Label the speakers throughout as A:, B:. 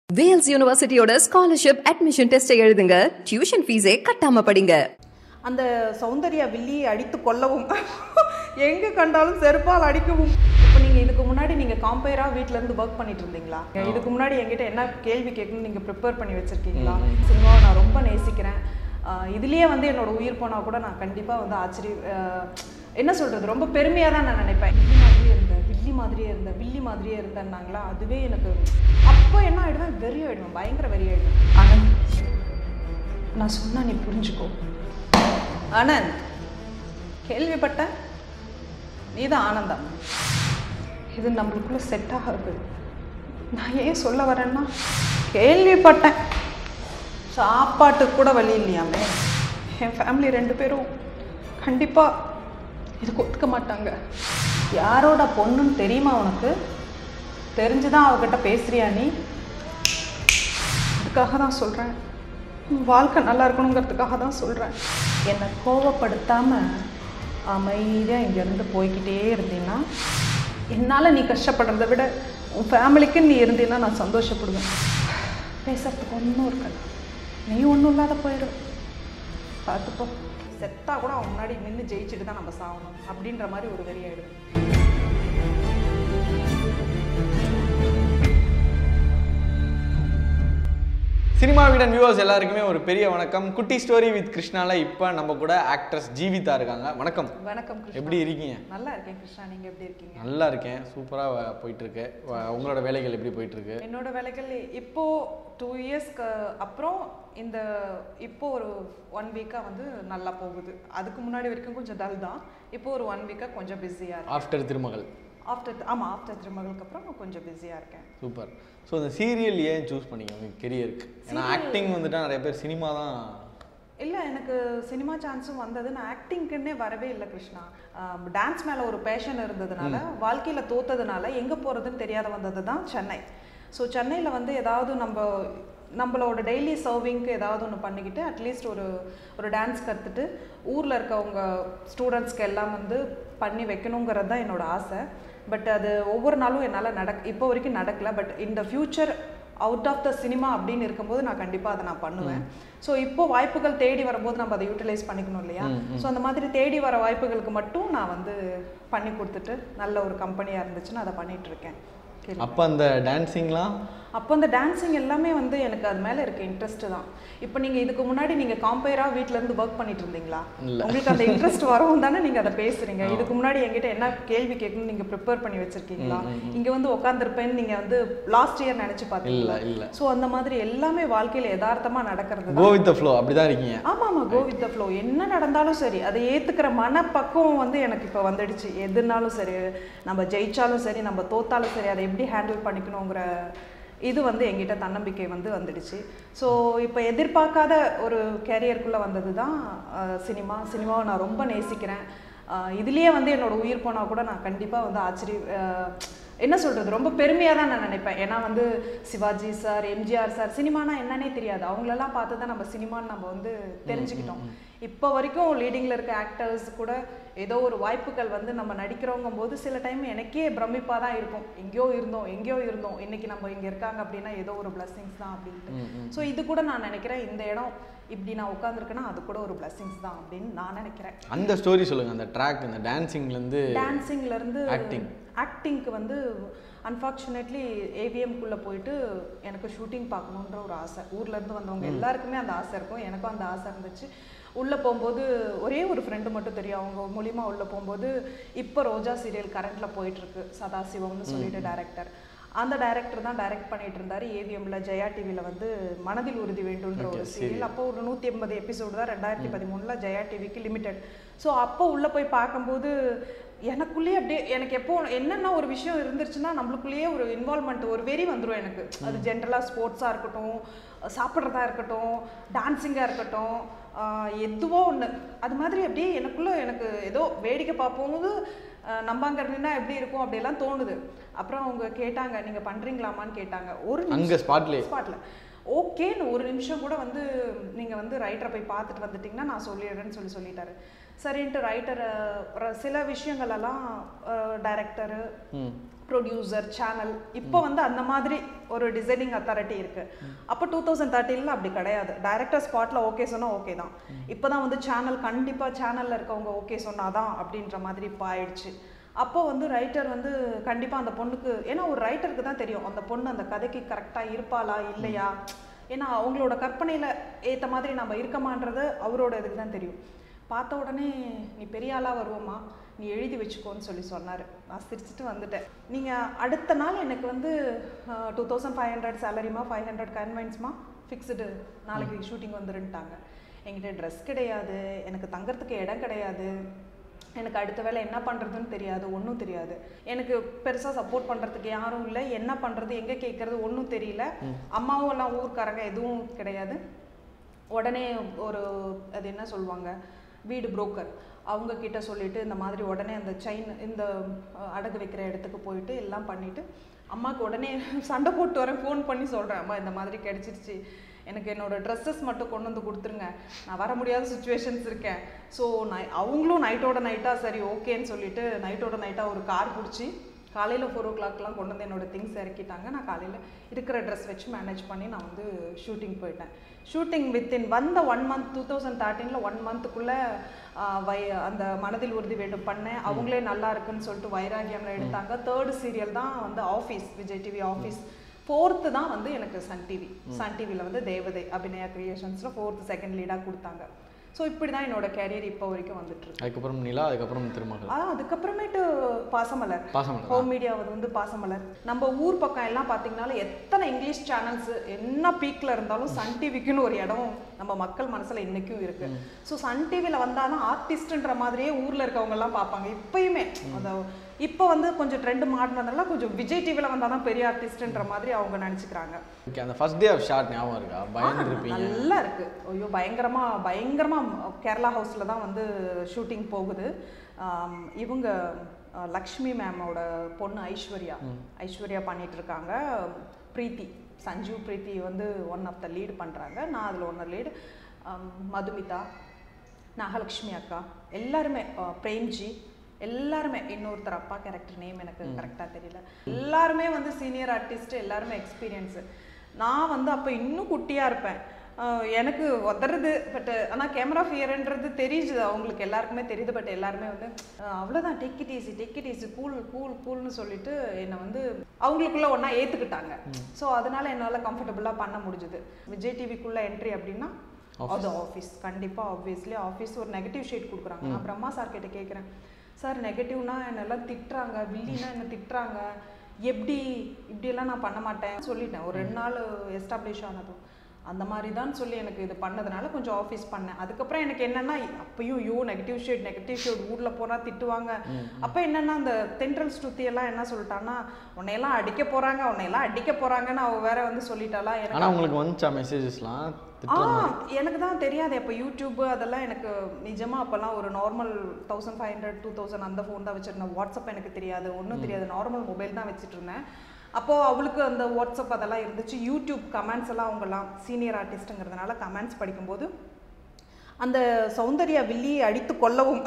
A: Wales யூனிவர்சிட்டியோட scholarship admission டெஸ்ட்டை எழுதுங்க டியூஷன் ஃபீஸே கட்டாம படிங்க
B: அந்த சௌந்தர்யா வில்லியை அடித்து கொல்லவும் எங்கே கண்டாலும் செருப்பால் அடிக்கவும் இப்போ நீங்கள் இதுக்கு முன்னாடி நீங்கள் காம்பேராக வீட்டிலேருந்து ஒர்க் பண்ணிட்டு இருந்தீங்களா இதுக்கு முன்னாடி என்கிட்ட என்ன கேள்வி கேட்கணும்னு நீங்கள் ப்ரிப்பேர் பண்ணி வச்சுருக்கீங்களா சினிமாவை நான் ரொம்ப நேசிக்கிறேன் ஆஹ் இதுலயே வந்து என்னோட உயிர் போனால் கூட நான் கண்டிப்பாக வந்து ஆச்சரிய ஆஹ் என்ன சொல்கிறது ரொம்ப பெருமையாக தான் நான் நினைப்பேன் வில்லி மாதிரியே இருந்தேன் வில்லி மாதிரியே இருந்தேன் வில்லி மாதிரியே இருந்தேன்னாங்களா அதுவே எனக்கு அப்போ என்ன ஆகிடுவேன் வெறி ஆகிடுவேன் பயங்கர வெறி ஆகிடுவேன் ஆனந்த் நான் சொன்னா நீ புரிஞ்சுக்கோ ஆனந்த் கேள்விப்பட்டேன் நீ தான் ஆனந்தம் இது நம்மளுக்குள்ள செட் ஆகாது நான் ஏன் சொல்ல வரேன்னா கேள்விப்பட்டேன் சாப்பாட்டுக்கு கூட வழி இல்லையாமே என் ஃபேமிலி ரெண்டு பேரும் கண்டிப்பாக இதுக்கு ஒத்துக்க மாட்டாங்க யாரோட பொண்ணுன்னு தெரியுமா உனக்கு தெரிஞ்சுதான் அவகிட்ட பேசுறியா நீ அதுக்காக தான் சொல்கிறேன் வாழ்க்கை நல்லா இருக்கணுங்கிறதுக்காக தான் சொல்கிறேன் என்னை கோவப்படுத்தாமல் அமைதியாக இங்கேருந்து போய்க்கிட்டே இருந்தீன்னா என்னால் நீ கஷ்டப்படுறத விட உன் ஃபேமிலிக்கு நீ இருந்தீன்னா நான் சந்தோஷப்படுவேன் பேசுறதுக்கு ஒன்றும் இருக்காது நீ ஒன்றும் இல்லாத போயிடும் பார்த்துப்போ செத்தா கூட அவன் முன்னாடி நின்று ஜெயிச்சுட்டு தான் நம்ம சாகணும் அப்படின்ற மாதிரி ஒரு வெறி ஆயிடும்
C: சினிமா வீடன் வியூவர்ஸ் எல்லாருக்குமே ஒரு பெரிய வணக்கம் குட்டி ஸ்டோரி வித் கிருஷ்ணால இப்போ நம்ம கூட ஆக்ட்ரஸ் ஜீவிதா இருக்காங்க வணக்கம்
B: வணக்கம் கிருஷ்ணா
C: எப்படி இருக்கீங்க
B: நல்லா இருக்கேன் கிருஷ்ணா நீங்கள் எப்படி இருக்கீங்க
C: நல்லா இருக்கேன் சூப்பராக போயிட்டு இருக்கு வ- உங்களோட வேலைகள் எப்படி போயிட்டு இருக்கு
B: என்னோட வேலைகள் இப்போ டூ இயர்ஸ்க்கு அப்புறம் இந்த இப்போ ஒரு ஒன் வீக்காக வந்து நல்லா போகுது அதுக்கு முன்னாடி வரைக்கும் கொஞ்சம் டல் தான் இப்போ ஒரு ஒன் வீக்காக கொஞ்சம் பிஸியாக இருக்கேன்
C: ஆஃப்டர் திருமகள்
B: ஆஃப்டர் ஆமாம் ஆஃப்டர் திருமகளுக்கு அப்புறம் நான் கொஞ்சம் பிஸியாக இருக்கேன்
C: சூப்பர் ஸோ இந்த சீரியல் ஏன் சூஸ் பண்ணீங்க உங்கள் கெரியருக்கு ஏன்னா ஆக்டிங் வந்துட்டா நிறைய பேர் சினிமா தான்
B: இல்லை எனக்கு சினிமா சான்ஸும் வந்தது நான் ஆக்டிங்க்குன்னே வரவே இல்லை கிருஷ்ணா டான்ஸ் மேலே ஒரு பேஷன் இருந்ததுனால வாழ்க்கையில் தோத்ததுனால எங்கே போகிறதுன்னு தெரியாத வந்தது தான் சென்னை ஸோ சென்னையில் வந்து ஏதாவது நம்ம நம்மளோட டெய்லி சர்விங்க்கு ஏதாவது ஒன்று பண்ணிக்கிட்டு அட்லீஸ்ட் ஒரு ஒரு டான்ஸ் கற்றுட்டு ஊரில் இருக்கவங்க ஸ்டூடெண்ட்ஸ்க்கு எல்லாம் வந்து பண்ணி வைக்கணுங்கிறது தான் என்னோட ஆசை பட் அது ஒவ்வொரு நாளும் என்னால் நடக் இப்போ வரைக்கும் நடக்கல பட் இந்த future out of the cinema அப்படின்னு இருக்கும்போது நான் கண்டிப்பாக அதை நான் பண்ணுவேன் ஸோ இப்போ வாய்ப்புகள் தேடி வரும்போது நம்ம அதை யூட்டிலைஸ் பண்ணிக்கணும் இல்லையா ஸோ அந்த மாதிரி தேடி வர வாய்ப்புகளுக்கு மட்டும் நான் வந்து பண்ணி கொடுத்துட்டு நல்ல ஒரு கம்பெனியாக இருந்துச்சுன்னு அதை பண்ணிட்டு இருக்கேன் கேளு.
C: அப்போ அந்த டான்ஸிங்லாம்
B: அப்போ அந்த டான்ஸிங் எல்லாமே வந்து எனக்கு அது மேலே இருக்க இன்ட்ரெஸ்ட் தான் இப்போ நீங்கள் இதுக்கு முன்னாடி நீங்கள் காம்பேராக வீட்டிலேருந்து ஒர்க் பண்ணிட்டு இருந்தீங்களா
C: இல்ல.
B: உங்களுக்கு அந்த இன்ட்ரெஸ்ட் வரவும் தானே நீங்கள் அதை பேசுறீங்க இதுக்கு முன்னாடி என்கிட்ட என்ன கேள்வி கேட்கணும்னு நீங்கள் ப்ரிப்பேர் பண்ணி வச்சிருக்கீங்களா இங்கே வந்து உட்காந்துருப்பேன்னு நீங்கள் வந்து லாஸ்ட் இயர் நினச்சி
C: இல்லை
B: பார்த்தீங்களா
C: இல்லை
B: ஸோ அந்த மாதிரி எல்லாமே வாழ்க்கையில் யதார்த்தமாக நடக்கிறது
C: கோ வித் த ஃப்ளோ அப்படி தான் இருக்கீங்க
B: ஆமா ஆமா கோ வித் த ஃப்ளோ என்ன நடந்தாலும் சரி அதை ஏத்துக்கிற மனப்பக்குவம் வந்து எனக்கு இப்போ வந்துடுச்சு எதுனாலும் சரி நம்ம ஜெயிச்சாலும் சரி நம்ம தோத்தாலும் சரி அதை எப்படி ஹேண்டில் பண்ணிக்கணுங்கிற இது வந்து எங்கிட்ட தன்னம்பிக்கை வந்து வந்துடுச்சு ஸோ இப்போ எதிர்பார்க்காத ஒரு கேரியருக்குள்ளே வந்தது தான் சினிமா சினிமாவை நான் ரொம்ப நேசிக்கிறேன் அஹ் இதுலயே வந்து என்னோட உயிர் போனால் கூட நான் கண்டிப்பாக வந்து ஆச்சரிய அஹ் என்ன சொல்கிறது ரொம்ப பெருமையாக தான் நான் நினைப்பேன் ஏன்னா வந்து சிவாஜி சார் எம்ஜிஆர் சார் சினிமானா என்னன்னே தெரியாது அவங்களெல்லாம் பார்த்து தான் நம்ம சினிமான்னு நம்ம வந்து தெரிஞ்சுக்கிட்டோம் இப்போ வரைக்கும் லீடிங்கில் இருக்க ஆக்டர்ஸ் கூட ஏதோ ஒரு வாய்ப்புகள் வந்து நம்ம நடிக்கிறோங்கும் போது சில டைம் எனக்கே பிரமிப்பாக தான் இருக்கும் எங்கேயோ இருந்தோம் எங்கேயோ இருந்தோம் இன்னைக்கு நம்ம இங்கே இருக்காங்க அப்படின்னா ஏதோ ஒரு பிளஸ்ஸிங்ஸ் தான் அப்படின்ட்டு ஸோ இது கூட நான் நினைக்கிறேன் இந்த இடம் இப்படி நான் உட்காந்துருக்கேன்னா அது கூட ஒரு பிளஸ்ஸிங்ஸ் தான் அப்படின்னு நான் நினைக்கிறேன்
C: அந்த ஸ்டோரி சொல்லுங்க அந்த ட்ராக் இந்த டான்ஸிங்லேருந்து
B: டான்சிங்ல இருந்து
C: Acting.
B: ஆக்டிங்க்கு வந்து அன்ஃபார்ச்சுனேட்லி ஏவிஎம்குள்ளே போயிட்டு எனக்கு ஷூட்டிங் பார்க்கணுன்ற ஒரு ஆசை ஊர்ல இருந்து வந்தவங்க எல்லாருக்குமே அந்த ஆசை இருக்கும் எனக்கும் அந்த ஆசை இருந்துச்சு உள்ளே போகும்போது ஒரே ஒரு ஃப்ரெண்டு மட்டும் தெரியும் அவங்க மூலியமா உள்ளே போகும்போது இப்போ ரோஜா சீரியல் கரண்ட்டில் போயிட்டுருக்கு சதாசிவம்னு சொல்லிட்டு டேரக்டர் அந்த டைரக்டர் தான் டைரக்ட் பண்ணிட்டு இருந்தாரு ஏவிஎம்ல ஜெயா டிவியில் வந்து மனதில் உறுதி வேண்டுன்ற ஒரு சீரியல் அப்போ ஒரு நூற்றி எண்பது எபிசோடு தான் ரெண்டாயிரத்தி பதிமூணில் ஜெயா டிவிக்கு லிமிடெட் ஸோ அப்போ உள்ளே போய் பார்க்கும்போது எனக்குள்ளேயே அப்படியே எனக்கு எப்போ என்னென்ன ஒரு விஷயம் இருந்துருச்சுன்னா நம்மளுக்குள்ளேயே ஒரு இன்வால்மெண்ட் ஒரு வெறி வந்துடும் எனக்கு அது ஜென்ரலாக ஸ்போர்ட்ஸாக இருக்கட்டும் சாப்பிட்றதா இருக்கட்டும் டான்ஸிங்காக இருக்கட்டும் ஆஹ் எதுவோ ஒன்று அது மாதிரி அப்படியே எனக்குள்ள எனக்கு ஏதோ வேடிக்கை பார்ப்போம்போது ஆஹ் நம்ம அங்கே நின்னா எப்படி இருக்கும் அப்படியெல்லாம் தோணுது அப்புறம் அவங்க கேட்டாங்க நீங்கள் பண்ணுறீங்களாமான்னு கேட்டாங்க ஒரு
C: அங்கே ஸ்பாட்லேயே
B: ஸ்பாட்ல ஓகேன்னு ஒரு நிமிஷம் கூட வந்து நீங்க வந்து ரைட்டரை போய் பார்த்துட்டு வந்துட்டீங்கன்னா நான் சொல்லிடுறேன்னு சொல்லி சொல்லிட்டாரு சரின்ட்டு ரைட்டரை சில விஷயங்கள் எல்லாம் டைரக்டரு ப்ரொடியூசர் சேனல் இப்போ வந்து அந்த மாதிரி ஒரு டிசைனிங் அத்தாரிட்டி இருக்கு அப்போ டூ தௌசண்ட் தேர்ட்டீனில் அப்படி கிடையாது டைரக்டர் ஸ்பாட்டில் ஓகே சொன்னால் ஓகே தான் இப்போ தான் வந்து சேனல் கண்டிப்பாக சேனலில் இருக்கவங்க ஓகே சொன்னாதான் அப்படின்ற மாதிரி இப்போ ஆயிடுச்சு அப்போ வந்து ரைட்டர் வந்து கண்டிப்பாக அந்த பொண்ணுக்கு ஏன்னா ஒரு ரைட்டருக்கு தான் தெரியும் அந்த பொண்ணு அந்த கதைக்கு கரெக்டாக இருப்பாளா இல்லையா ஏன்னா அவங்களோட கற்பனையில் ஏற்ற மாதிரி நம்ம இருக்கமான்றது அவரோட இதுக்கு தான் தெரியும் பார்த்த உடனே நீ பெரிய ஆளாக வருவோமா நீ எழுதி வச்சுக்கோன்னு சொல்லி சொன்னார் நான் சிரிச்சிட்டு வந்துட்டேன் நீங்கள் அடுத்த நாள் எனக்கு வந்து டூ தௌசண்ட் ஃபைவ் ஹண்ட்ரட் சேலரிமா ஃபைவ் ஹண்ட்ரட் கன்வென்ஸ்மா ஃபிக்ஸ்டு நாளைக்கு ஷூட்டிங் வந்துருன்ட்டாங்க என்கிட்ட ட்ரெஸ் கிடையாது எனக்கு தங்கறதுக்கு இடம் கிடையாது எனக்கு அடுத்த வேலை என்ன பண்ணுறதுன்னு தெரியாது ஒன்றும் தெரியாது எனக்கு பெருசாக சப்போர்ட் பண்ணுறதுக்கு யாரும் இல்லை என்ன பண்ணுறது எங்கே கேட்குறது ஒன்றும் தெரியல அம்மாவும் எல்லாம் ஊர்க்காரங்க எதுவும் கிடையாது உடனே ஒரு அது என்ன சொல்லுவாங்க வீடு புரோக்கர் அவங்க கிட்ட சொல்லிட்டு இந்த மாதிரி உடனே அந்த செயின் இந்த அஹ், அடகு வைக்கிற இடத்துக்கு போயிட்டு எல்லாம் பண்ணிட்டு அம்மாவுக்கு உடனே சண்டை போட்டு வரேன் ஃபோன் பண்ணி சொல்கிறேன் அம்மா இந்த மாதிரி கிடைச்சிருச்சு எனக்கு என்னோட ட்ரெஸ்ஸஸ் மட்டும் கொண்டு வந்து கொடுத்துருங்க நான் வர முடியாத சுச்சுவேஷன்ஸ் இருக்கேன் ஸோ நான் அவங்களும் நைட்டோட நைட்டாக சரி ஓகேன்னு சொல்லிட்டு நைட்டோட நைட்டாக ஒரு கார் பிடிச்சி காலையில் ஃபோர் ஓ கிளாக்லாம் கொண்டு வந்து என்னோட திங்ஸ் இறக்கிட்டாங்க நான் காலையில் இருக்கிற ட்ரெஸ் வச்சு மேனேஜ் பண்ணி நான் வந்து ஷூட்டிங் போயிட்டேன் ஷூட்டிங் வித்தின் வந்த ஒன் மந்த் டூ தௌசண்ட் தேர்ட்டீனில் ஒன் மந்த்துக்குள்ளே வை அந்த மனதில் உறுதி வேண்டும் பண்ணேன் அவங்களே நல்லா இருக்குன்னு சொல்லிட்டு வைராகியம்ல எடுத்தாங்க தேர்டு சீரியல் தான் வந்து office Vijay TV office fourth தான் வந்து எனக்கு சன் டிவி சன் டிவியில் வந்து தேவதை அபிநயா கிரியேஷன்ஸில் ஃபோர்த்து செகண்ட் லீடாக கொடுத்தாங்க ஸோ இப்படி தான் என்னோட கேரியர் இப்போ வரைக்கும் வந்துட்டு இருக்கு
C: அதுக்கப்புறம் நிலா அதுக்கப்புறம் திருமகள்
B: ஆ அதுக்கப்புறமேட்டு பாசமலர்
C: பாசமலர்
B: ஹோம் மீடியா வந்து பாசமலர் நம்ம ஊர் பக்கம் எல்லாம் பார்த்தீங்கனாலும் எத்தனை இங்கிலீஷ் சேனல்ஸ் என்ன பீக்ல இருந்தாலும் சன் டிவிக்குன்னு ஒரு இடம் நம்ம மக்கள் மனசுல இன்னைக்கும் இருக்கு ஸோ சன் டிவியில் வந்தாலும் ஆர்டிஸ்ட்ன்ற மாதிரியே ஊர்ல இருக்கவங்க எல்லாம் பார்ப்பாங்க இப்பயுமே அந்த இப்போ வந்து கொஞ்சம் ட்ரெண்ட் மாறினதுனால கொஞ்சம் விஜய் டிவியில் வந்தால் தான் பெரிய ஆர்டிஸ்ட்ன்ற மாதிரி அவங்க நினச்சிக்கிறாங்க
C: ஓகே அந்த ஃபர்ஸ்ட் டே ஆஃப் ஷாட் ஞாபகம் இருக்கா பயந்து இருப்பீங்க
B: நல்லா இருக்கு ஐயோ பயங்கரமா பயங்கரமா கேரளா ஹவுஸ்ல தான் வந்து ஷூட்டிங் போகுது ஆம், இவங்க அஹ், லக்ஷ்மி மேமோட பொண்ணு ஐஸ்வர்யா ஐஸ்வர்யா பண்ணிட்டு இருக்காங்க பிரீத்தி சஞ்சீவ் பிரீத்தி வந்து ஒன் ஆஃப் த லீடு பண்றாங்க நான் அதுல ஒன்று லீடு மதுமிதா நாகலக்ஷ்மி அக்கா எல்லாருமே அஹ், பிரேம்ஜி எல்லாருமே இன்னொருத்தர் அப்பா கேரக்டர் நேம் எனக்கு கரெக்டாக தெரியல எல்லாருமே வந்து சீனியர் ஆர்டிஸ்ட் எல்லாருமே எக்ஸ்பீரியன்ஸு நான் வந்து அப்போ இன்னும் குட்டியாக இருப்பேன் ஆஹ் எனக்கு உதறது பட் ஆனால் கேமரா ஃபியர்ன்றது தெரியுது அவங்களுக்கு எல்லாருக்குமே தெரியுது பட் எல்லாருமே வந்து ஆஹ் அவ்வளவுதான் take it easy take it easy cool cool கூல்னு சொல்லிட்டு என்னை வந்து அவங்களுக்குள்ள ஒன்றா ஏற்றுக்கிட்டாங்க ஸோ அதனால என்னால் கம்ஃபர்டபுளாக பண்ண முடிஞ்சுது விஜய் டிவிக்குள்ளே என்ட்ரி அப்படின்னா அது ஆஃபீஸ் கண்டிப்பாக ஆப்வியஸ்லி ஆஃபீஸ் ஒரு நெகட்டிவ் ஷேட் கொடுக்குறாங்க நான் பிரம்மா சார் கிட்ட கேட்குறேன் சார் நெகட்டிவ்னா என்னெல்லாம் திட்டுறாங்க வில்லினா என்ன திட்டுறாங்க எப்படி இப்படியெல்லாம் நான் பண்ண மாட்டேன் சொல்லிட்டேன் ஒரு ரெண்டு நாள் எஸ்டாப்ளிஷ் ஆனதும் அந்த மாதிரி தான் சொல்லி எனக்கு இது பண்ணதுனால கொஞ்சம் ஆஃபீஸ் பண்ணேன் அதுக்கப்புறம் எனக்கு என்னன்னா அப்பயும் யோ நெகட்டிவ் ஷேட் நெகட்டிவ் ஷேட் ஊரில் போனால் திட்டுவாங்க அப்போ என்னன்னா அந்த தென்றல் ஸ்ருதி எல்லாம் என்ன சொல்லிட்டான்னா உன்னையெல்லாம் அடிக்க போறாங்க உன்னையெல்லாம் அடிக்க போறாங்கன்னு அவ வேற வந்து சொல்லிட்டாளா எனக்கு
C: ஆனா உங்களுக்கு வந்துச்சா மெசேஜஸ்லாம்
B: ஆ எனக்கு தான் தெரியாது அப்போ யூடியூப் அதெல்லாம் எனக்கு நிஜமா அப்போல்லாம் ஒரு normal thousand five hundred two thousand அந்த ஃபோன் தான் வச்சிருந்தேன் வாட்ஸ்அப் எனக்கு தெரியாது ஒன்றும் தெரியாது நார்மல் மொபைல் தான் வச்சுட்டு இருந்தேன் அப்போது அவளுக்கு அந்த வாட்ஸ்அப் அதெல்லாம் இருந்துச்சு யூடியூப் கமெண்ட்ஸ் எல்லாம் அவங்கெல்லாம் சீனியர் ஆர்டிஸ்ட்டுங்கிறதுனால கமெண்ட்ஸ் படிக்கும்போது அந்த சௌந்தர்யா வில்லியை அடித்து கொல்லவும்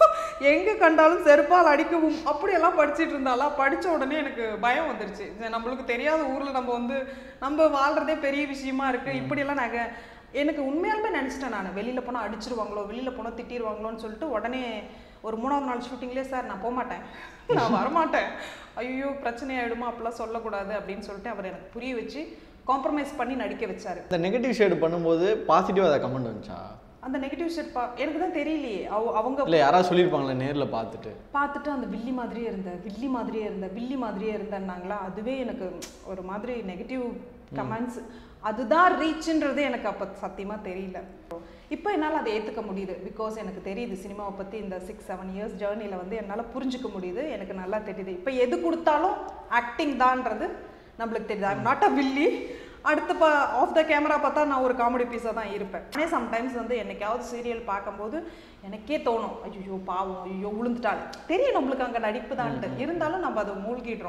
B: எங்கே கண்டாலும் செருப்பால் அடிக்கவும் அப்படியெல்லாம் படிச்சிட்டு இருந்தாலா படிச்ச உடனே எனக்கு பயம் வந்துருச்சு இது நம்மளுக்கு தெரியாத ஊரில் நம்ம வந்து நம்ம வாழ்கிறதே பெரிய விஷயமா இருக்குது இப்படியெல்லாம் நாங்கள் எனக்கு உண்மையாலுமே நினச்சிட்டேன் நான் வெளியில் போனால் அடிச்சிருவாங்களோ வெளியில் போனால் திட்டிடுவாங்களோன்னு சொல்லிட்டு உடனே ஒரு மூணாவது நாள் ஷூட்டிங்லேயே சார் நான் போக மாட்டேன் நான் வரமாட்டேன் ஐயோ பிரச்சனை ஆயிடுமா அப்படிலாம் சொல்லக்கூடாது அப்படின்னு சொல்லிட்டு அவர் எனக்கு புரிய வச்சு காம்ப்ரமைஸ் பண்ணி நடிக்க வச்சாரு
C: இந்த நெகட்டிவ் ஷேடு பண்ணும்போது பாசிட்டிவாக அதை கமெண்ட் வந்துச்சா
B: அந்த நெகட்டிவ் ஷர்ட் பா எனக்கு தான் தெரியலையே அவ அவங்க
C: இல்லை யாராவது சொல்லியிருப்பாங்களே நேரில் பார்த்துட்டு
B: பார்த்துட்டு அந்த வில்லி மாதிரியே இருந்த வில்லி மாதிரியே இருந்த வில்லி மாதிரியே இருந்தேன்னாங்களா அதுவே எனக்கு ஒரு மாதிரி நெகட்டிவ் கமெண்ட்ஸ் அதுதான் ரீச்ன்றது எனக்கு அப்போ சத்தியமாக தெரியல இப்போ என்னால் அதை ஏற்றுக்க முடியுது பிகாஸ் எனக்கு தெரியுது சினிமாவை பற்றி இந்த சிக்ஸ் செவன் இயர்ஸ் ஜேர்னியில் வந்து என்னால் புரிஞ்சுக்க முடியுது எனக்கு நல்லா தெரியுது இப்போ எது கொடுத்தாலும் ஆக்டிங் தான்றது நம்மளுக்கு தெரியுது ஐம் நாட் அ வில்லி அடுத்து பா ஆஃப் த கேமரா பார்த்தா நான் ஒரு காமெடி பீஸாக தான் இருப்பேன் ஆனால் சம்டைம்ஸ் வந்து என்னைக்காவது சீரியல் பார்க்கும்போது எனக்கே தோணும் ஐயோ பாவம் ஐயோ விழுந்துட்டாள் தெரியும் நம்மளுக்கு அங்கே நடிப்பு தான்ட்டு இருந்தாலும் நம்ம அதை மூழ்கிடுறோம்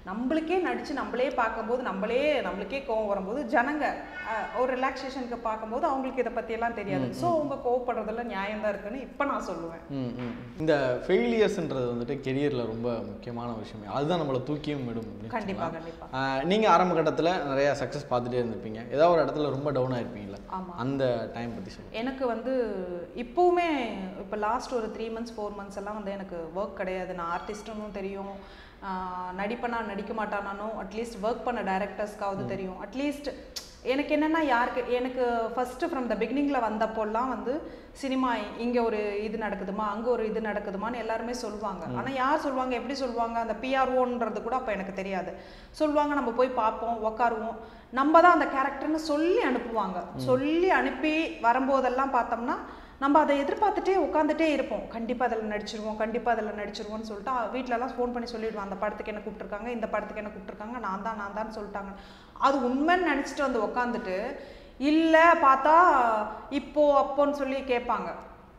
B: நம்மளுக்கே நடிச்சு நம்மளே பார்க்கும்போது நம்மளே நம்மளுக்கே கோவம் வரும்போது ஜனங்க அஹ், ஒரு ரிலாக்ஸேஷனுக்கு பார்க்கும்போது அவங்களுக்கு இதை பத்தி எல்லாம் தெரியாது ஸோ அவங்க கோவப்படுறதுல நியாயம் தான் இருக்குன்னு இப்போ நான் சொல்லுவேன்
C: ம், ம். இந்த ஃபெயிலியர்ஸ்ன்றது வந்துட்டு கெரியரில் ரொம்ப முக்கியமான விஷயம் அதுதான் நம்மளை தூக்கியும் விடும் அப்படின்னு
B: கண்டிப்பா
C: சொல்லலாம்.
B: கண்டிப்பா
C: ஆஹ் நீங்க ஆரம்ப கட்டத்துல நிறைய சக்ஸஸ் பார்த்துட்டே இருந்திருப்பீங்க ஏதாவது ஒரு இடத்துல ரொம்ப டவுன் ஆயிருப்பீங்களா
B: ஆமா.
C: அந்த டைம் பத்தி சொல்லுங்க
B: எனக்கு வந்து இப்போவுமே இப்போ லாஸ்ட் ஒரு த்ரீ மந்த்ஸ் ஃபோர் மந்த்ஸ் எல்லாம் வந்து எனக்கு ஒர்க் கிடையாது நான் ஆர்டிஸ்ட்டுன்னு தெரியும் ஆஹ் நடிப்பனா நடிக்க மாட்டானானோ அட்லீஸ்ட் ஒர்க் பண்ண டைரக்டர்ஸ்க்காவது தெரியும் அட்லீஸ்ட் எனக்கு என்னென்னா யாருக்கு எனக்கு ஃபஸ்ட்டு ஃப்ரம் த பிகினிங்கில் வந்தப்போல்லாம் வந்து சினிமா இங்கே ஒரு இது நடக்குதுமா அங்கே ஒரு இது நடக்குதுமான்னு எல்லாருமே சொல்லுவாங்க ஆனால் யார் சொல்லுவாங்க எப்படி சொல்லுவாங்க அந்த பிஆர்ஓன்றது கூட அப்போ எனக்கு தெரியாது சொல்லுவாங்க நம்ம போய் பார்ப்போம் உக்காருவோம் நம்ம தான் அந்த கேரக்டர்னு சொல்லி அனுப்புவாங்க சொல்லி அனுப்பி வரும்போதெல்லாம் பார்த்தோம்னா நம்ம அதை எதிர்பார்த்துட்டே உட்காந்துட்டே இருப்போம் கண்டிப்பாக அதில் நடிச்சிருவோம் கண்டிப்பாக அதில் நடிச்சிருவோம்னு சொல்லிட்டு அஹ் வீட்லலாம் ஃபோன் பண்ணி சொல்லிடுவோம் அந்த படத்துக்கு என்ன கூப்பிட்ருக்காங்க இந்த படத்துக்கு என்ன கூப்பிட்ருக்காங்க நான் தான் நான் தான் சொல்லிட்டாங்க அது உண்மைன்னு நினச்சிட்டு வந்து உட்காந்துட்டு இல்லை பார்த்தா இப்போ அப்போன்னு சொல்லி கேட்பாங்க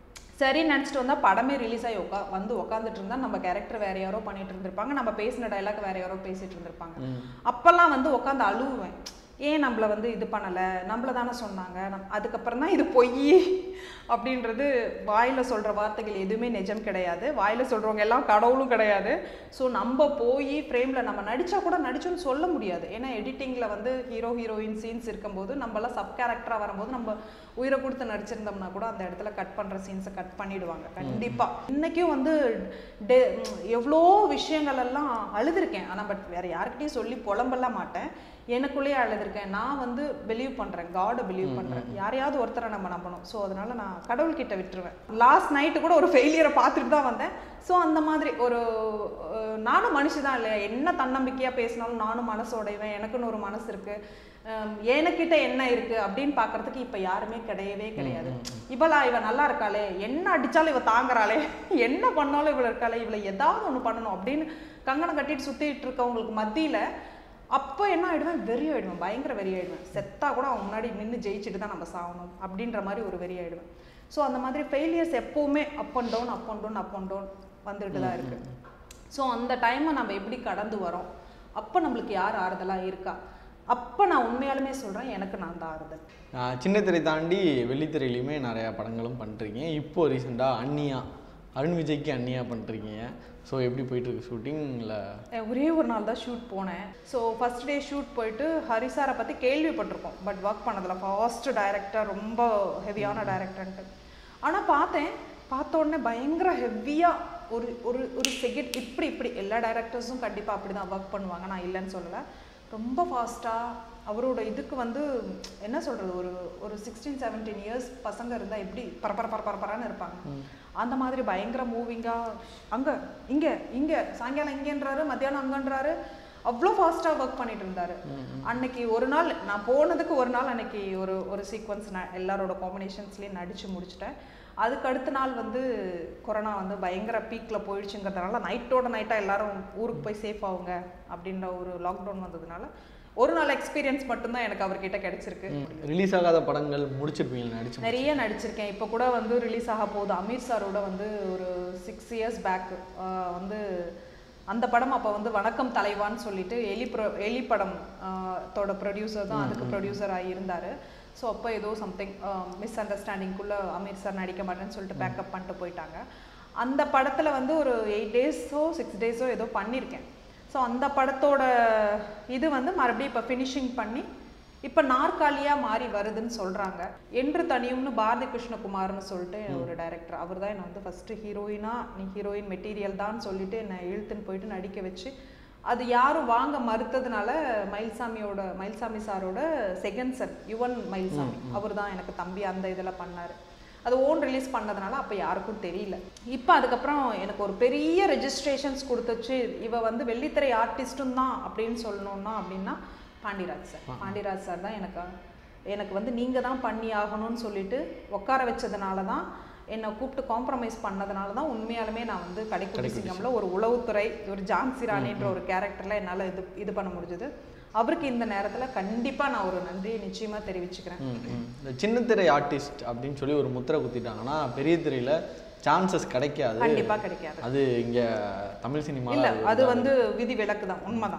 B: சரி நினச்சிட்டு வந்தால் படமே ரிலீஸ் ஆகி உட்கா வந்து உட்காந்துட்டு இருந்தா நம்ம கேரக்டர் வேற யாரோ பண்ணிட்டு இருந்திருப்பாங்க நம்ம பேசின டைலாக் வேற யாரோ பேசிட்டு இருந்திருப்பாங்க அப்பெல்லாம் வந்து உட்காந்து அழுவுவேன் ஏன் நம்மள வந்து இது பண்ணலை நம்மள தானே சொன்னாங்க நம் அதுக்கப்புறம் தான் இது பொய் அப்படின்றது வாயில் சொல்கிற வார்த்தைகள் எதுவுமே நிஜம் கிடையாது வாயில் சொல்கிறவங்க எல்லாம் கடவுளும் கிடையாது ஸோ நம்ம போய் ஃப்ரேமில் நம்ம நடித்தா கூட நடிச்சோன்னு சொல்ல முடியாது ஏன்னா எடிட்டிங்கில் வந்து ஹீரோ ஹீரோயின் சீன்ஸ் இருக்கும்போது நம்மளாம் சப் கேரக்டராக வரும்போது நம்ம உயிரை கொடுத்து நடிச்சிருந்தோம்னா கூட அந்த இடத்துல கட் பண்ணுற சீன்ஸை கட் பண்ணிடுவாங்க கண்டிப்பாக இன்றைக்கும் வந்து டே எவ்வளோ விஷயங்கள் எல்லாம் அழுதுருக்கேன் ஆனால் பட் வேறு யாருக்கிட்டையும் சொல்லி புலம்பெல்லாம் மாட்டேன் எனக்குள்ளேயே அழுதுருக்கேன் நான் வந்து பிலீவ் பண்ணுறேன் காடை பிலீவ் பண்ணுறேன் யாரையாவது ஒருத்தரை நம்ம நம்பணும் ஸோ அதனால நான் கடவுள்கிட்ட விட்டுருவேன் லாஸ்ட் நைட்டு கூட ஒரு ஃபெயிலியரை பார்த்துட்டு தான் வந்தேன் ஸோ அந்த மாதிரி ஒரு அஹ், நானும் மனுஷி தான் இல்லையா என்ன தன்னம்பிக்கையாக பேசினாலும் நானும் மனசு உடைவேன் எனக்குன்னு ஒரு மனசு இருக்குது எனக்கிட்ட என்ன இருக்கு அப்படின்னு பார்க்கறதுக்கு இப்போ யாருமே கிடையவே கிடையாது இவளா இவ நல்லா இருக்காளே என்ன அடிச்சாலும் இவ தாங்குறாளே என்ன பண்ணாலும் இவள இருக்காளே இவளை ஏதாவது ஒன்று பண்ணணும் அப்படின்னு கங்கணம் கட்டிட்டு சுத்திட்டு இருக்கவங்களுக்கு மத்தியில அப்போ என்ன ஆயிடுவேன் வெறி ஆயிடுவேன் பயங்கர வெறி ஆயிடுவேன் செத்தா கூட அவன் முன்னாடி நின்று ஜெயிச்சுட்டு தான் நம்ம சாகணும் அப்படின்ற மாதிரி ஒரு வெறி ஆயிடுவேன் ஸோ அந்த மாதிரி ஃபெயிலியர்ஸ் எப்போவுமே up and down up and down up and down வந்துட்டு தான் இருக்கு ஸோ அந்த டைமை நம்ம எப்படி கடந்து வரோம் அப்போ நம்மளுக்கு யார் ஆறுதலாக இருக்கா அப்போ நான் உண்மையாலுமே சொல்கிறேன் எனக்கு நான் தான் ஆறுதல்
C: ஆஹ் சின்ன திரை தாண்டி வெள்ளித்திரையிலையுமே நிறையா படங்களும் பண்ணுறீங்க இப்போ ரீசெண்டாக அன்னியா அருண் விஜய்க்கு அன்னியா பண்ணுறீங்க ஸோ எப்படி போயிட்டு இருக்கு ஷூட்டிங் இல்லை
B: அஹ் ஒரே ஒரு நாள் தான் ஷூட் போனேன் ஸோ ஃபர்ஸ்ட் டே ஷூட் போயிட்டு ஹரிசாரை பற்றி கேள்விப்பட்டிருக்கோம் பட் ஒர்க் பண்ணதில்ல ஃபாஸ்ட் டைரக்டர் ரொம்ப ஹெவியான டைரக்டர்ன்ட்டு ஆனால் பார்த்தேன் பார்த்த உடனே பயங்கர ஹெவியாக ஒரு ஒரு ஒரு செகண்ட் இப்படி இப்படி எல்லா டைரக்டர்ஸும் கண்டிப்பாக அப்படி தான் ஒர்க் பண்ணுவாங்க நான் இல்லைன்னு சொல்லலை ரொம்ப ஃபாஸ்ட்டாக அவரோட இதுக்கு வந்து என்ன சொல்கிறது ஒரு ஒரு சிக்ஸ்டீன் செவன்டீன் இயர்ஸ் பசங்க இருந்தால் எப்படி பரபர பர பரபரன்னு இருப்பாங்க அந்த மாதிரி பயங்கர மூவிங்காக அங்கே இங்கே இங்கே சாயங்காலம் இங்கேன்றாரு மத்தியானம் அங்கன்றாரு அவ்வளோ ஃபாஸ்ட்டாக ஒர்க் பண்ணிட்டு இருந்தாரு அன்னைக்கு ஒரு நாள் நான் போனதுக்கு ஒரு நாள் அன்னைக்கு ஒரு ஒரு சீக்வன்ஸ் நான் எல்லாரோட காம்பினேஷன்ஸ்லேயும் நடித்து முடிச்சிட்டேன் அதுக்கு அடுத்த நாள் வந்து கொரோனா வந்து பயங்கர பீக்கில் போயிடுச்சுங்கிறதுனால நைட்டோட நைட்டாக எல்லாரும் ஊருக்கு போய் சேஃப் ஆகுங்க அப்படின்ற ஒரு லாக்டவுன் வந்ததுனால ஒரு நாள் எக்ஸ்பீரியன்ஸ் மட்டும்தான் எனக்கு அவர்கிட்ட கிடைச்சிருக்கு
C: ரிலீஸ் ஆகாத படங்கள் முடிச்சிருப்பீங்க நடிச்சு
B: நிறைய நடிச்சிருக்கேன் இப்போ கூட வந்து ரிலீஸ் ஆக போகுது அமீர் சாரோட வந்து ஒரு சிக்ஸ் இயர்ஸ் பேக் வந்து அந்த படம் அப்போ வந்து வணக்கம் தலைவான்னு சொல்லிட்டு எலி ப்ரொ எலி படம் ஆஹ், தோட ப்ரொடியூசர் தான் அதுக்கு ப்ரொடியூசராக இருந்தார் ஸோ அப்போ ஏதோ சம்திங் மிஸ் அண்டர்ஸ்டாண்டிங்குள்ளே அமீர் சார் நடிக்க மாட்டேன்னு சொல்லிட்டு பேக்கப் பண்ணிட்டு போயிட்டாங்க அந்த படத்தில் வந்து ஒரு எயிட் டேஸோ சிக்ஸ் டேஸோ ஏதோ பண்ணியிருக்கேன் ஸோ அந்த படத்தோட இது வந்து மறுபடியும் இப்போ ஃபினிஷிங் பண்ணி இப்போ நாற்காலியாக மாறி வருதுன்னு சொல்கிறாங்க என்று தனியும்னு பாரதி கிருஷ்ணகுமார்னு சொல்லிட்டு ஒரு டைரக்டர் அவர் தான் என்னை வந்து ஃபஸ்ட்டு ஹீரோயினாக நீ ஹீரோயின் மெட்டீரியல் தான் சொல்லிட்டு என்னை இழுத்துன்னு போயிட்டு நடிக்க வச்சு அது யாரும் வாங்க மறுத்ததுனால மயில்சாமியோட மயில்சாமி சாரோட செகண்ட் சன் யுவன் மயில்சாமி அவர் தான் எனக்கு தம்பி அந்த இதில் பண்ணார் அது ஓன் ரிலீஸ் பண்ணதுனால அப்போ யாருக்கும் தெரியல இப்போ அதுக்கப்புறம் எனக்கு ஒரு பெரிய ரெஜிஸ்ட்ரேஷன்ஸ் கொடுத்துச்சு இவ வந்து வெள்ளித்திரை ஆர்டிஸ்ட்டும் தான் அப்படின்னு சொல்லணும்னா அப்படின்னா பாண்டிராஜ் சார் பாண்டிராஜ் சார் தான் எனக்கு எனக்கு வந்து நீங்கள் தான் பண்ணி ஆகணும்னு சொல்லிட்டு உட்கார வச்சதுனால தான் என்னை கூப்பிட்டு காம்ப்ரமைஸ் பண்ணதுனால தான் உண்மையாலுமே நான் வந்து கடைக்குடி சிங்கம்ல ஒரு உளவுத்துறை ஒரு ஜான்சி ராணின்ற ஒரு கேரக்டரில் என்னால் இது இது பண்ண முடிஞ்சது அவருக்கு இந்த நேரத்தில் கண்டிப்பாக நான் ஒரு நன்றியை நிச்சயமாக தெரிவிச்சுக்கிறேன்
C: ம், ம். இந்த சின்ன திரை ஆர்டிஸ்ட் அப்படின்னு சொல்லி ஒரு முத்திரை குத்திட்டாங்கன்னா பெரிய திரையில சான்சஸ் கிடைக்காது
B: கண்டிப்பாக கிடைக்காது
C: அது இங்க தமிழ்
B: இல்ல
C: சினிமாவில்
B: அது வந்து விதி விலக்கு தான் உண்மைதான்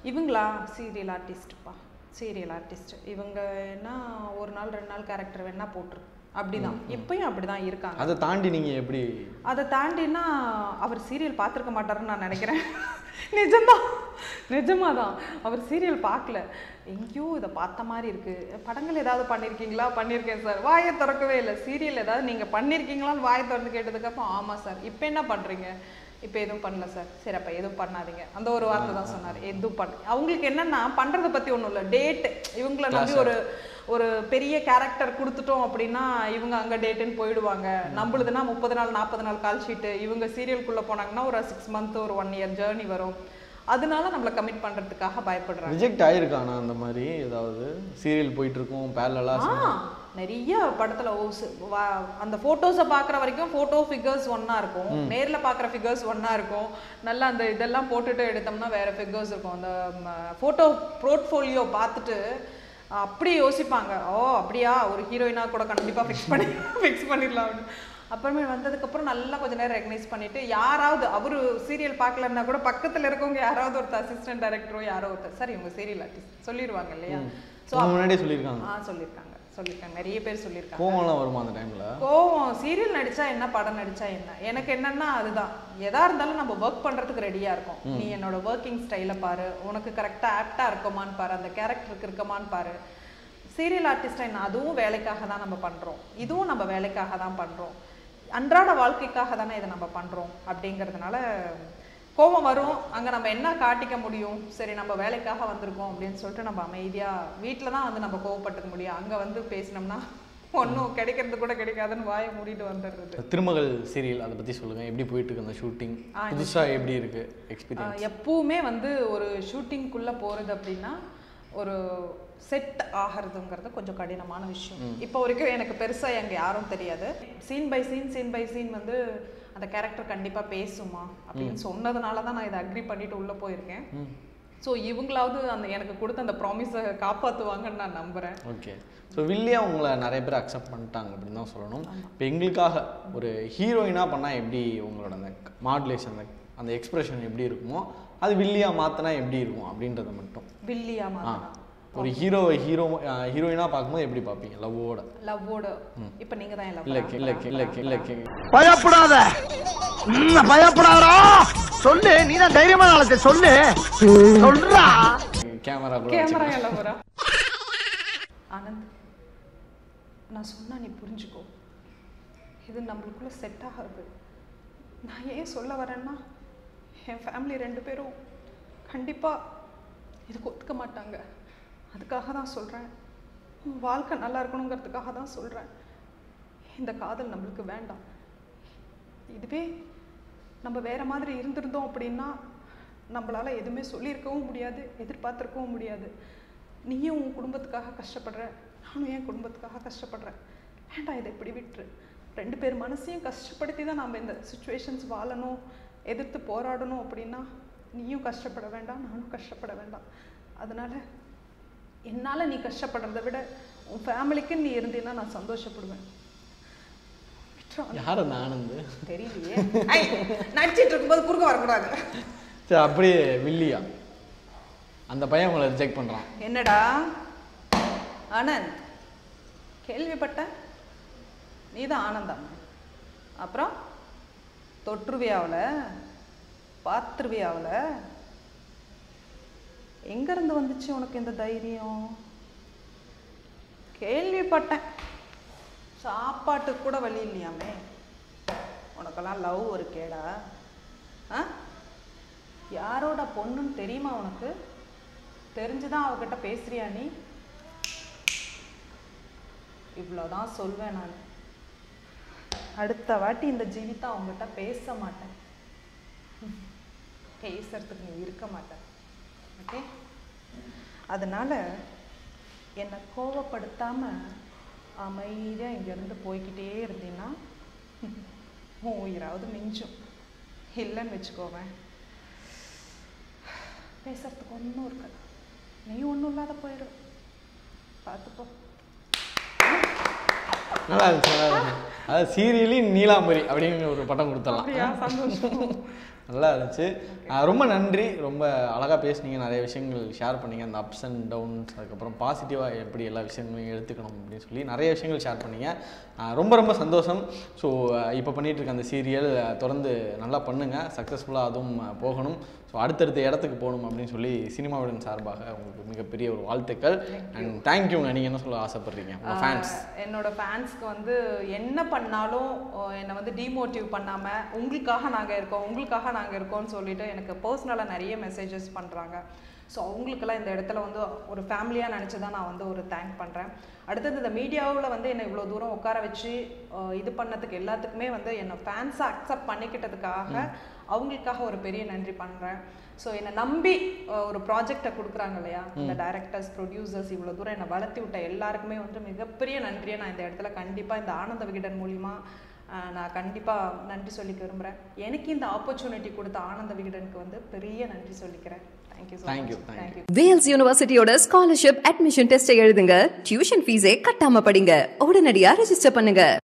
B: இவங்களா சீரியல் ஆர்டிஸ்ட்ப்பா சீரியல் ஆர்டிஸ்ட் இவங்க என்ன ஒரு நாள் ரெண்டு நாள் கேரக்டர் வேணா போட்டுரு அப்படிதான் இப்பயும் அப்படிதான் இருக்காங்க
C: அதை தாண்டி நீங்கள் எப்படி
B: அதை தாண்டினா அவர் சீரியல் பார்த்துருக்க மாட்டாருன்னு நான் நினைக்கிறேன் நிஜம்தான் நிஜமாதான் அவர் சீரியல் பார்க்கல எங்கேயோ இதை பார்த்த மாதிரி இருக்கு படங்கள் ஏதாவது பண்ணியிருக்கீங்களா பண்ணியிருக்கேன் சார் வாயை திறக்கவே இல்லை சீரியல் ஏதாவது நீங்கள் பண்ணியிருக்கீங்களான்னு வாயை திறந்து கேட்டதுக்கப்புறம் ஆமாம் சார் இப்போ என்ன பண்ணுறீங்க இப்போ எதுவும் பண்ணல சார் சரி அப்போ எதுவும் பண்ணாதீங்க அந்த ஒரு வார்த்தை தான் சொன்னார் எதுவும் பண்ண அவங்களுக்கு என்னன்னா பண்ணுறதை பற்றி ஒன்றும் இல்லை டேட் இவங்கள நம்பி ஒரு ஒரு பெரிய கேரக்டர் கொடுத்துட்டோம் அப்படின்னா இவங்க அங்கே டேட்டுன்னு போயிடுவாங்க நம்மளுதுன்னா முப்பது நாள் நாற்பது நாள் கால் ஷீட்டு இவங்க சீரியலுக்குள்ளே போனாங்கன்னா ஒரு சிக்ஸ் மந்த் ஒரு ஒன் இயர் ஜேர்னி வரும் அதனால நம்மளை கமிட் பண்ணுறதுக்காக பயப்படுறாங்க
C: ரிஜெக்ட் ஆயிருக்கானா அந்த மாதிரி ஏதாவது சீரியல் போயிட்டு இருக்கும்
B: ஆ
C: பேரலாக
B: நிறைய படத்துல ஓ, சி- வா- அந்த போட்டோஸை பார்க்குற வரைக்கும் ஃபோட்டோ ஃபிகர்ஸ் ஒண்ணா இருக்கும் நேர்ல பார்க்குற ஃபிகர்ஸ் ஒண்ணா இருக்கும் நல்லா அந்த இதெல்லாம் போட்டுட்டு எடுத்தோம்னா வேற ஃபிகர்ஸ் இருக்கும் அந்த ஃபோட்டோ போர்ட்ஃபோலியோ பார்த்துட்டு அப்படி யோசிப்பாங்க ஓ அப்படியா ஒரு ஹீரோயினா கூட கண்டிப்பா ஃபிக்ஸ் பண்ணி ஃபிக்ஸ் பண்ணிடலாம் அப்படின்னு அப்புறமே வந்ததுக்கப்புறம் நல்லா கொஞ்ச நேரம் ரெகனைஸ் பண்ணிட்டு யாராவது அவரு சீரியல் பார்க்கலன்னா கூட பக்கத்துல இருக்கவங்க யாராவது ஒருத்தர் அசிஸ்டன்ட் டைரக்டரோ யாரோ ஒருத்தர் சார் இவங்க சீரியல் ஆர்டிஸ்ட் சொல்லிடுவாங்க இல்லையா ஸோ
C: முன்னாடியே சொல்லியிருக்காங்க
B: ஆ சொல்லியிருக்காங்க சொல்லியிருக்காங்க நிறைய பேர் சொல்லியிருக்காங்க
C: கோவம்லாம் வருமா அந்த டைமில்
B: கோவம் சீரியல் நடிச்சா என்ன படம் நடிச்சா என்ன எனக்கு என்னன்னா அதுதான் எதா இருந்தாலும் நம்ம ஒர்க் பண்றதுக்கு ரெடியா இருக்கும் நீ என்னோட ஒர்க்கிங் ஸ்டைலை பாரு உனக்கு கரெக்டா ஆப்டா இருக்குமான்னு பாரு அந்த கேரக்டருக்கு இருக்கமான்னு பாரு சீரியல் ஆர்டிஸ்டா என்ன அதுவும் வேலைக்காக தான் நம்ம பண்றோம் இதுவும் நம்ம வேலைக்காக தான் பண்றோம் அன்றாட வாழ்க்கைக்காக தானே இதை நம்ம பண்றோம் அப்படிங்கிறதுனால கோபம் வரும் அங்க நம்ம என்ன காட்டிக்க முடியும் சரி நம்ம வேலைக்காக வந்திருக்கோம் அப்படின்னு சொல்லிட்டு நம்ம அமைதியா வீட்டில் தான் வந்து நம்ம கோவப்பட்டுக்க முடியும் அங்க வந்து பேசினோம்னா ஒன்றும் கிடைக்கிறது கூட கிடைக்காதுன்னு வாயை மூடிட்டு வந்துடுறது
C: திருமகள் சீரியல் அதை பற்றி சொல்லுங்கள் எப்படி போயிட்டு இருக்கு அந்த ஷூட்டிங் புதுசாக எப்படி இருக்கு எக்ஸ்பீரியன்ஸ்
B: ஆஹ் எப்பவுமே வந்து ஒரு ஷூட்டிங்குள்ளே போகிறது அப்படின்னா ஒரு செட் ஆகிறதுங்கிறது கொஞ்சம் கடினமான விஷயம் இப்போ வரைக்கும் எனக்கு பெருசாக எங்க யாரும் தெரியாது scene by scene scene by scene வந்து அந்த கேரக்டர் கண்டிப்பாக பேசுமா அப்படின்னு சொன்னதுனால தான் நான் இதை அக்ரி பண்ணிட்டு உள்ளே போயிருக்கேன் ஸோ இவங்களாவது அந்த எனக்கு கொடுத்த அந்த ப்ராமிஸை காப்பாற்றுவாங்கன்னு நான் நம்புகிறேன்
C: ஓகே ஸோ வில்லியா உங்களை நிறைய பேர் அக்செப்ட் பண்ணிட்டாங்க அப்படின்னு தான் சொல்லணும் இப்போ எங்களுக்காக ஒரு ஹீரோயினாக பண்ணால் எப்படி உங்களோட அந்த மாடுலேஷன் அந்த அந்த எக்ஸ்பிரஷன் எப்படி இருக்குமோ அது வில்லியா மாற்றினா எப்படி இருக்கும் அப்படின்றத மட்டும்
B: வில்லியா
C: ஆ
B: மாத்தினா
C: ஒரு ஹீரோவை ஹீரோ ஹீரோயினாக பார்க்கும்போது எப்படி பார்ப்பீங்க லவ்வோட
B: லவ்வோட இப்போ நீங்கள் தான் என்
C: இல்லை
B: love
C: இல்லை
B: பண்றா?
C: இல்லை இல்லை
D: பயப்படாத ம், பயப்படாதடா சொல்லு நீ தான் தைரியமான ஆளத்தை சொல்லு சொல்றா
C: கேமரா கூட
B: கேமரா எல்லாம் வரா ஆனந்த் நான் சொன்னா நீ புரிஞ்சுக்கோ இது நம்மளுக்குள்ள செட் ஆகாது நான் ஏன் சொல்ல வரேன்னா என் ஃபேமிலி ரெண்டு பேரும் கண்டிப்பா இதுக்கு ஒத்துக்க மாட்டாங்க அதுக்காக தான் சொல்றேன் உன் வாழ்க்கை நல்லா இருக்கணுங்கிறதுக்காக தான் சொல்றேன் இந்த காதல் நம்மளுக்கு வேண்டாம் இதுவே நம்ம வேற மாதிரி இருந்திருந்தோம் அப்படின்னா நம்மளால எதுவுமே சொல்லியிருக்கவும் முடியாது எதிர்பார்த்திருக்கவும் முடியாது நீயும் உன் குடும்பத்துக்காக கஷ்டப்படுற நானும் என் குடும்பத்துக்காக கஷ்டப்படுறேன் வேண்டாம் இதை இப்படி விட்டுரு ரெண்டு பேர் மனசையும் கஷ்டப்படுத்தி தான் நம்ம இந்த சுச்சுவேஷன்ஸ் வாழணும் எதிர்த்து போராடணும் அப்படின்னா நீயும் கஷ்டப்பட வேண்டாம் நானும் கஷ்டப்பட வேண்டாம் அதனால என்னால் நீ கஷ்டப்படுறதை விட உன் ஃபேமிலிக்கு நீ இருந்தீன்னா நான் சந்தோஷப்படுவேன் விட்டுரு
C: யார் அந்த ஆனந்த்
B: தெரியலையே ஐ, நடிச்சிட்டு இருக்கும்போது குறுக்க வரக்கூடாது
C: சரி அப்படியே வில்லியா அந்த பையன் உங்களை ரிஜெக்ட் பண்ணுறான்
B: என்னடா ஆனந்த் கேள்விப்பட்டேன் நீ தான் ஆனந்தம் அப்புறம் தொற்றுவியாவில் பார்த்துருவியாவில் எங்கேருந்து வந்துச்சு உனக்கு இந்த தைரியம் கேள்விப்பட்டேன் சாப்பாட்டுக்கு கூட வழி இல்லையாமே உனக்கெல்லாம் லவ் ஒரு கேடா ஆ யாரோட பொண்ணுன்னு தெரியுமா உனக்கு தெரிஞ்சுதான் அவகிட்ட பேசுறியா நீ இவ்வளோதான் சொல்வேன் நான் அடுத்த வாட்டி இந்த ஜீவிதா அவங்ககிட்ட பேச மாட்டேன் ம். பேசுறதுக்கு நீ இருக்க மாட்டேன் ஓகே அதனால என்னை கோவப்படுத்தாம அமைதியா இங்கேருந்து போய்க்கிட்டே இருந்தீன்னா உன் உயிராவது மிஞ்சும் இல்லைன்னு வச்சுக்கோவேன் பேசுறதுக்கு ஒன்றும் இருக்காது நீ ஒன்றும் இல்லாத போயிடும் பார்த்துப்போ
C: நல்லா இருந்துச்சு நல்லா இருந்துச்சு அதாவது சீரியலி நீலாம்பரி அப்படின்னு ஒரு பட்டம் கொடுத்துடலாம்
B: அப்படியா சந்தோஷம்
C: நல்லா இருந்துச்சு அஹ் ரொம்ப நன்றி ரொம்ப அழகாக பேசுனீங்க நிறைய விஷயங்கள் ஷேர் பண்ணீங்க அந்த அப்ஸ் அண்ட் டவுன்ஸ் அதுக்கப்புறம் பாசிட்டிவாக எப்படி எல்லா விஷயங்களையும் எடுத்துக்கணும் அப்படின்னு சொல்லி நிறைய விஷயங்கள் ஷேர் பண்ணீங்க அஹ் ரொம்ப ரொம்ப சந்தோஷம் ஸோ இப்போ பண்ணிட்டு இருக்க அந்த சீரியல் தொடர்ந்து நல்லா பண்ணுங்கள் சக்ஸஸ்ஃபுல்லாக அதுவும் அஹ், போகணும் ஸோ அடுத்தடுத்த இடத்துக்கு போகணும் அப்படின்னு சொல்லி சினிமாவின் சார்பாக உங்களுக்கு மிகப்பெரிய ஒரு வாழ்த்துக்கள் அண்ட் தேங்க்யூங்க நீங்கள் என்ன சொல்ல ஆசைப்படுறீங்க உங்கள் ஃபேன்ஸ்
B: ஆஹ் என்னோட ஃபேன்ஸ்க்கு வந்து என்ன பண்ணாலும் ஆஹ் என்னை வந்து டிமோட்டிவ் பண்ணாமல் உங்களுக்காக நாங்கள் இருக்கோம் உங்களுக்காக நாங்கள் இருக்கோம்னு சொல்லிட்டு எனக்கு பர்சனலாக நிறைய மெசேஜஸ் பண்ணுறாங்க ஸோ அவங்களுக்கெல்லாம் இந்த இடத்துல வந்து ஒரு ஃபேமிலியாக நினச்சி தான் நான் வந்து ஒரு தேங்க் பண்ணுறேன் அடுத்தது இந்த மீடியாவில் வந்து என்னை இவ்வளோ தூரம் உட்கார வச்சு ஆஹ் இது பண்ணதுக்கு எல்லாத்துக்குமே வந்து என்னை ஃபேன்ஸை அக்செப்ட் பண்ணிக்கிட்டதுக்காக அவங்களுக்காக ஒரு பெரிய நன்றி பண்ணுறேன் ஸோ என்னை நம்பி அஹ், ஒரு ப்ராஜெக்டை கொடுக்குறாங்க இல்லையா இந்த டைரக்டர்ஸ் ப்ரொடியூசர்ஸ் இவ்வளோ தூரம் என்னை வளர்த்தி விட்ட எல்லாருக்குமே வந்து மிகப்பெரிய நன்றியை நான் இந்த இடத்துல கண்டிப்பாக இந்த ஆனந்த விகடன் மூலிமா அஹ், நான் கண்டிப்பாக நன்றி சொல்லிக்க விரும்புகிறேன் எனக்கு இந்த ஆப்பர்ச்சுனிட்டி கொடுத்த ஆனந்த விகடனுக்கு வந்து பெரிய நன்றி சொல்லிக்கிறேன் thank you so
C: Thank you,
B: much
C: thank
B: thank you
A: Vels யூனிவர்சிட்டியோட ஸ்காலர்ஷிப் அட்மிஷன் டெஸ்ட் எழுதுங்க டியூஷன் ஃபீஸே கட்டாம படிங்க உடனடியா ரெஜிஸ்டர் பண்ணுங்க